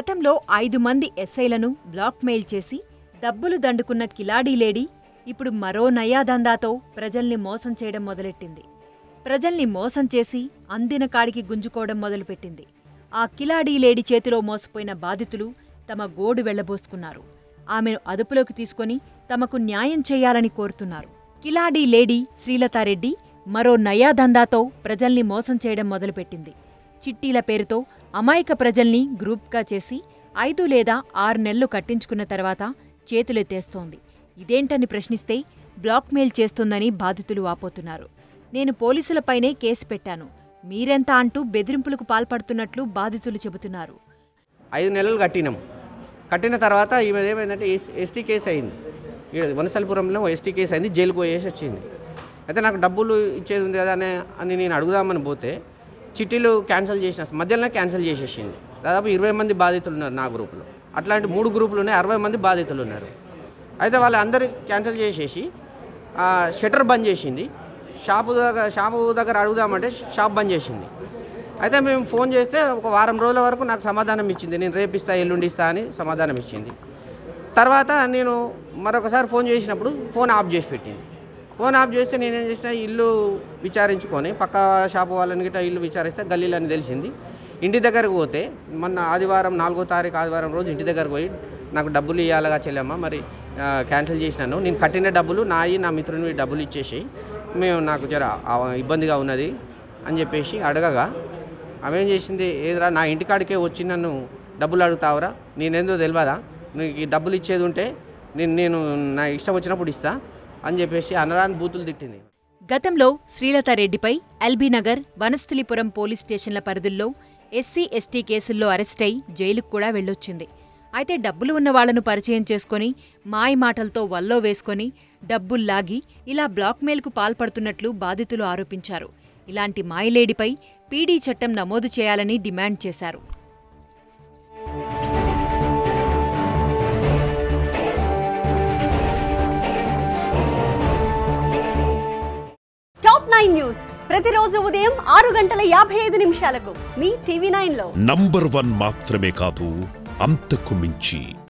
గతంలో ఐదు మంది ఎస్ఐలను బ్లాక్మెయిల్ చేసి డబ్బులు దండుకున్న కిలాడీ లేడీ ఇప్పుడు మరో నయాదందాతో ప్రజల్ని మోసం చేయడం మొదలెట్టింది ప్రజల్ని మోసం చేసి అందిన కాడికి గుంజుకోవడం మొదలుపెట్టింది ఆ కిలాడీ లేడీ చేతిలో మోసపోయిన బాధితులు తమ గోడు వెళ్లబోసుకున్నారు ఆమెను అదుపులోకి తీసుకొని తమకు న్యాయం చేయాలని కోరుతున్నారు కిలాడీ లేడీ శ్రీలతారెడ్డి మరో నయాదందాతో ప్రజల్ని మోసం చేయడం మొదలుపెట్టింది చిట్టీల పేరుతో అమాయక ప్రజల్ని గ్రూప్గా చేసి ఐదు లేదా ఆరు నెలలు కట్టించుకున్న తర్వాత చేతులెత్తేస్తోంది ఇదేంటని ప్రశ్నిస్తే బ్లాక్మెయిల్ చేస్తుందని బాధితులు వాపోతున్నారు నేను పోలీసులపైనే కేసు పెట్టాను మీరెంత అంటూ బెదిరింపులకు పాల్పడుతున్నట్లు బాధితులు చెబుతున్నారు ఐదు నెలలు కట్టినాం కట్టిన తర్వాత ఈమె ఏమైందంటే ఎస్ ఎస్టీ కేసు అయింది ఈడ వనసలపురంలో ఎస్టీ కేసు అయింది జైలుకు పోయేసి వచ్చింది అయితే నాకు డబ్బులు ఇచ్చేది ఉంది కదా అనే అని నేను అడుగుదామని పోతే చిట్టీలు క్యాన్సిల్ చేసిన మధ్యలోనే క్యాన్సిల్ చేసేసింది దాదాపు ఇరవై మంది బాధితులు ఉన్నారు నా గ్రూపులో అట్లాంటి మూడు గ్రూపులు ఉన్నాయి అరవై మంది బాధితులు ఉన్నారు అయితే వాళ్ళందరూ క్యాన్సిల్ చేసేసి ఆ, షట్టర్ బంద్ చేసింది షాపు దగ్గర షాపు దగ్గర అడుగుదామంటే షాప్ బంద్ చేసింది అయితే మేము ఫోన్ చేస్తే ఒక వారం రోజుల వరకు నాకు సమాధానం ఇచ్చింది నేను రేపిస్తా ఎల్లుండి ఇస్తా అని సమాధానం ఇచ్చింది తర్వాత నేను మరొకసారి ఫోన్ చేసినప్పుడు ఫోన్ ఆఫ్ చేసి పెట్టింది ఫోన్ ఆఫ్ చేస్తే నేనేం చేసిన ఇల్లు విచారించుకొని పక్క షాపు వాళ్ళని గిట్ట ఇల్లు విచారిస్తే గల్లీలని తెలిసింది ఇంటి దగ్గరకు పోతే మొన్న ఆదివారం నాలుగో తారీఖు ఆదివారం రోజు ఇంటి దగ్గరకు పోయి నాకు డబ్బులు ఇవ్వాలగా చెల్లెమ్మ మరి ఆ, క్యాన్సిల్ చేసినాను నేను కట్టిన డబ్బులు నాయి నా మిత్రుని డబ్బులు ఇచ్చేసి మేము నాకు జర ఆ, ఇబ్బందిగా ఉన్నది అని చెప్పేసి అడగగా ఆమె ఏం చేసింది ఏదిరా నా ఇంటికాడికే వచ్చి నన్ను డబ్బులు అడుగుతావురా నేనేందో తెలియదా నీకు ఈ డబ్బులు ఇచ్చేది ఉంటే నేను నేను నా ఇష్టం వచ్చినప్పుడు ఇస్తా అని చెప్పేసి అనరాని బూతులు తిట్టింది గతంలో శ్రీలతారెడ్డిపై ఎల్బీనగర్ వనస్థలిపురం పోలీస్ స్టేషన్ల పరిధుల్లో ఎస్సీ ఎస్టీ కేసుల్లో అరెస్టై జైలుకు కూడా వెళ్ళొచ్చింది అయితే డబ్బులు ఉన్న వాళ్లను పరిచయం చేసుకొని మాయ మాటలతో వల్లో వేసుకొని డబ్బుల్లాగి ఇలా బ్లాక్మెయిల్కు పాల్పడుతున్నట్లు బాధితులు ఆరోపించారు ఇలాంటి మాయలేడిపై పీడీ చట్టం నమోదు చేయాలని డిమాండ్ చేశారు టాప్ నైన్ న్యూస్ ప్రతిరోజు ఉదయం ఆరు గంటల యాభై ఐదు నిమిషాలకు మీ టీవీ నైన్ లో నంబర్ వన్ మాత్రమే కాదు అంతకు మించి